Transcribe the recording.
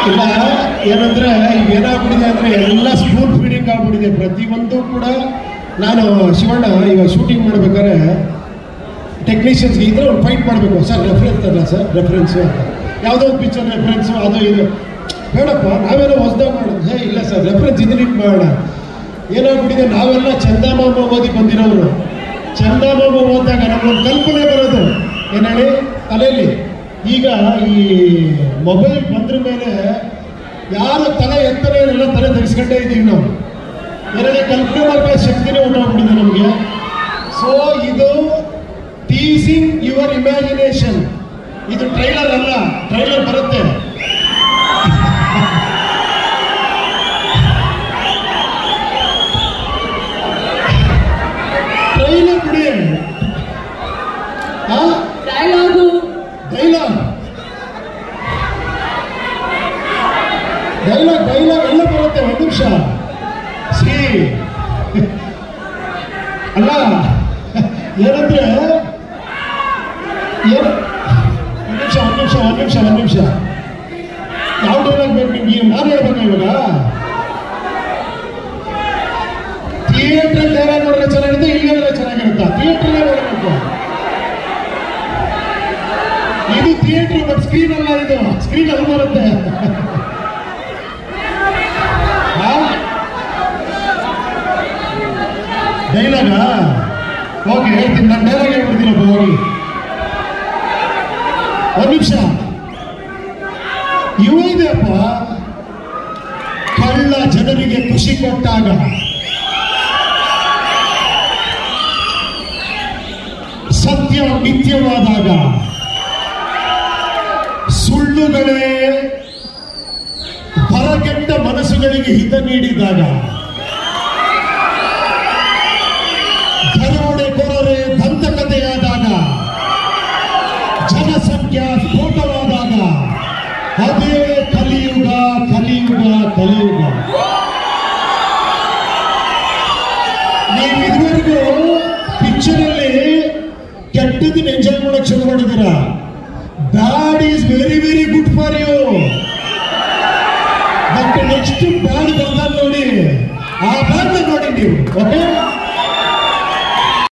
ಇಲ್ಲ ಏನಂದ್ರೆ ಈಗ ಏನಾಗ್ಬಿಟ್ಟಿದೆ ಅಂದ್ರೆ ಎಲ್ಲ ಸ್ಕೂಲ್ ಫೀಡಿಂಗ್ ಆಗ್ಬಿಟ್ಟಿದೆ ಪ್ರತಿಯೊಂದು ಕೂಡ ನಾನು ಶಿವಣ್ಣ ಇವಾಗ ಶೂಟಿಂಗ್ ಮಾಡ್ಬೇಕಾದ್ರೆ ಟೆಕ್ನಿಷಿಯನ್ಸ್ಗೆ ಇದ್ರೆ ಒಂದು ಫೈಟ್ ಮಾಡಬೇಕು ಸರ್ ರೆಫರೆನ್ಸ್ ಅಲ್ಲ ಸರ್ ರೆಫರೆನ್ಸು ಅಂತ ಯಾವುದೋ ಒಂದು ಪಿಕ್ಚರ್ ರೆಫರೆನ್ಸು ಅದು ಇದು ಬೇಡಪ್ಪ ನಾವೇನೋ ಹೊಸ್ದಾಗಿ ಮಾಡೋದು ಹೇ ಇಲ್ಲ ಸರ್ ರೆಫರೆನ್ಸ್ ಇದನ್ನ ಮಾಡೋಣ ಏನಾಗ್ಬಿಟ್ಟಿದೆ ನಾವೆಲ್ಲ ಚಂದಮಾಮ ಓದಿ ಬಂದಿರೋರು ಚಂದಮಾಮ ಓದಿದಾಗ ನಮ್ಗೊಂದು ಕಲ್ಪನೆ ಬರೋದು ಏನು ಹೇಳಿ ತಲೆಯಲ್ಲಿ ಈಗ ಈ ಮೊಬೈಲ್ ಬಂದ್ರ ಮೇಲೆ ಯಾರು ತಲೆ ಎತ್ತನೇ ಎಲ್ಲ ತಲೆ ತೆಗೆಸ್ಕೊಂಡೇ ಇದ್ದೀವಿ ನಾವು ಎರಡನೇ ಕಲ್ಪನೆ ಮಾಡೋ ಶಕ್ತಿನೇ ಹೊಟ್ಟೋಗ್ಬಿಟ್ಟಿದೆ ನಮಗೆ ಸೊ ಇದು ಟೀಸಿಂಗ್ ಯುವರ್ ಇಮ್ಯಾಜಿನೇಷನ್ ಇದು ಟ್ರೈಲರ್ ಅಲ್ಲ ಟ್ರೈಲರ್ ಬರುತ್ತೆ ಟ್ರೈಲರ್ ಬಿಡಿ ಹಾ ಡೈಲಾಗು ಡೈಲಾಗ್ ಡೈಲಾಗ್ ಡೈಲಾಗ್ ಎಲ್ಲ ಬರುತ್ತೆ ಒಂದು ನಿಮಿಷ ಸಿ ಅಲ್ಲ ಏನಂದ್ರೆ ಏನು ಒಂದು ನಿಮಿಷ ಒಂದು ನಿಮಿಷ ಒಂದು ನಿಮಿಷ ಒಂದು ನಿಮಿಷ ಯಾವ ಡೈಲಾಗ್ ಬೇಕು ನಿಮ್ಗೆ ನಾನು ಹೇಳ್ಬೇಕಾ ಇವಾಗ ಥಿಯೇಟ್ರಲ್ಲಿ ಡೈಲಾಗ್ ನೋಡಿದ್ರೆ ಚೆನ್ನಾಗಿರುತ್ತೆ ಇಲ್ಲಿ ನೋಡಿದ್ರೆ ಚೆನ್ನಾಗಿರುತ್ತಾ ಥಿಯೇಟ್ರಲ್ಲೇ ನೋಡಬೇಕು ಇದು ಥಿಯೇಟರ್ ಬಟ್ ಸ್ಕ್ರೀನ್ ಅಲ್ಲ ಇದು ಸ್ಕ್ರೀನ್ ಅಲ್ಲಿ ಬರುತ್ತೆ ಡೈಲಾಗ ಓಕೆ ಹೇಳ್ತೀನಿ ನಾನು ಡೈಲಾಗ್ ಹೇಳ್ಬಿಡ್ತೀನಪ್ಪ ಹೋಗಿ ಒಂದು ನಿಮಿಷ ಇವ ಇದೆಯಪ್ಪ ಕಳ್ಳ ಜನರಿಗೆ ಖುಷಿ ಕೊಟ್ಟಾಗ ಸತ್ಯ ಮಿಥ್ಯವಾದಾಗ ಸುಳ್ಳುಗಳೇ ಹೊರಗೆಟ್ಟ ಮನಸ್ಸುಗಳಿಗೆ ಹಿತ ನೀಡಿದಾಗ ದರೋಡೆಕೋರರೇ ದಂತಕತೆಯಾದಾಗ ಜನಸಂಖ್ಯಾ ಸ್ಫೋಟವಾದಾಗ ಅದೇ ಕಲಿಯುಗ ಕಲಿಯುಗ ಕಲಿಯುಗ ನೀವು ಇದುವರೆಗೂ ಪಿಕ್ಚರಲ್ಲಿ ಕೆಟ್ಟದನ್ನ ಎಂಜಾಯ್ ಮಾಡಕ್ ಶುರು ಮಾಡಿದ್ದೀರಾ bad is very very good for you but next bad ಬರ್ತಾನೆ ನೋಡಿ ಆ ಬ್ಯಾಡ್ ನೋಡಿ ನೀವು ಓಕೆ